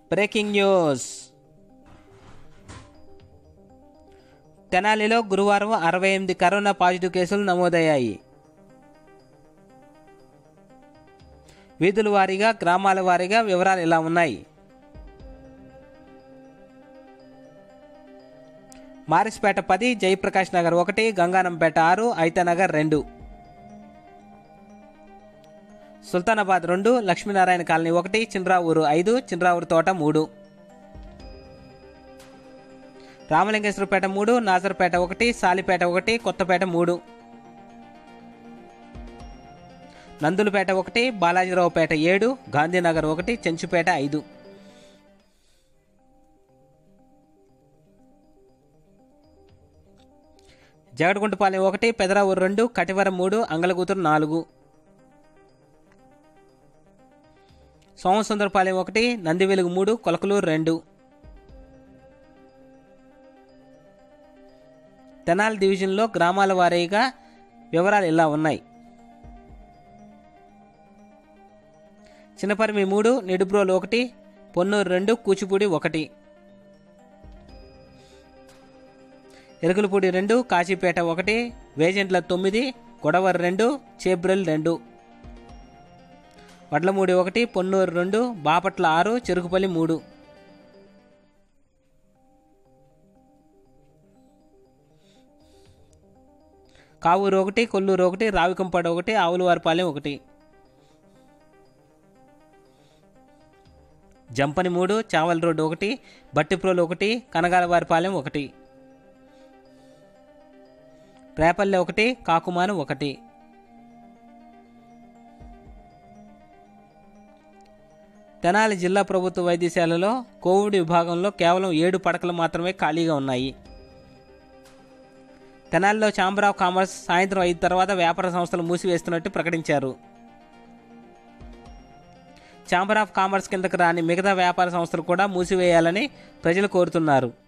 breaking news తెనాలిలో గురువారం అరవై ఎనిమిది కరోనా పాజిటివ్ కేసులు నమోదయ్యాయి వీధుల వారీగా గ్రామాల వారీగా వివరాలు ఇలా ఉన్నాయి మారిస్పేట పది జయప్రకాష్ నగర్ ఒకటి గంగానంపేట ఆరు ఐతనగర్ రెండు సుల్తానాబాద్ రెండు లక్ష్మీనారాయణ కాలనీ ఒకటి చింద్రావూరు ఐదు చింద్రావూరు తోట మూడు రామలింగేశ్వరపేట మూడు నాజర్పేట ఒకటి సాలిపేట ఒకటి కొత్తపేట మూడు నందులపేట ఒకటి బాలాజీరావుపేట ఏడు గాంధీనగర్ ఒకటి చెంచుపేట ఐదు జగడగుంటపాలెం ఒకటి పెదరావూరు రెండు కటివరం మూడు అంగలగూతురు నాలుగు సోమసుందరపాలెం ఒకటి నందివెలుగు మూడు కొలకలూరు రెండు తెనాలి డివిజన్లో గ్రామాల వారీగా వివరాలు ఇలా ఉన్నాయి చిన్నపరిమి మూడు నిడుబ్రోలు ఒకటి పొన్నూరు రెండు కూచిపూడి ఒకటి ఎరుగులపూడి రెండు కాశీపేట ఒకటి వేజెంట్ల తొమ్మిది గొడవర్ రెండు చేబ్రల్ రెండు వడ్లమూడి ఒకటి పొన్నూరు రెండు బాపట్ల ఆరు చెరుకుపల్లి మూడు కావూరు ఒకటి కొల్లూరు ఒకటి రావికంపాడు ఒకటి ఆవులవారిపాలెం ఒకటి జంపని మూడు చావల్ రోడ్డు ఒకటి బట్టిప్రోలు ఒకటి కనగాలవారిపాలెం ఒకటి రేపల్లె ఒకటి కాకుమాను ఒకటి తెనాలి జిల్లా ప్రభుత్వ వైద్యశాలలో కోవిడ్ విభాగంలో కేవలం ఏడు పడకలు మాత్రమే ఖాళీగా ఉన్నాయి తెనాలిలో ఛాంబర్ ఆఫ్ కామర్స్ సాయంత్రం ఐదు తర్వాత వ్యాపార సంస్థలు మూసివేస్తున్నట్టు ప్రకటించారు ఛాంబర్ ఆఫ్ కామర్స్ కిందకు రాని మిగతా వ్యాపార సంస్థలు కూడా మూసివేయాలని ప్రజలు కోరుతున్నారు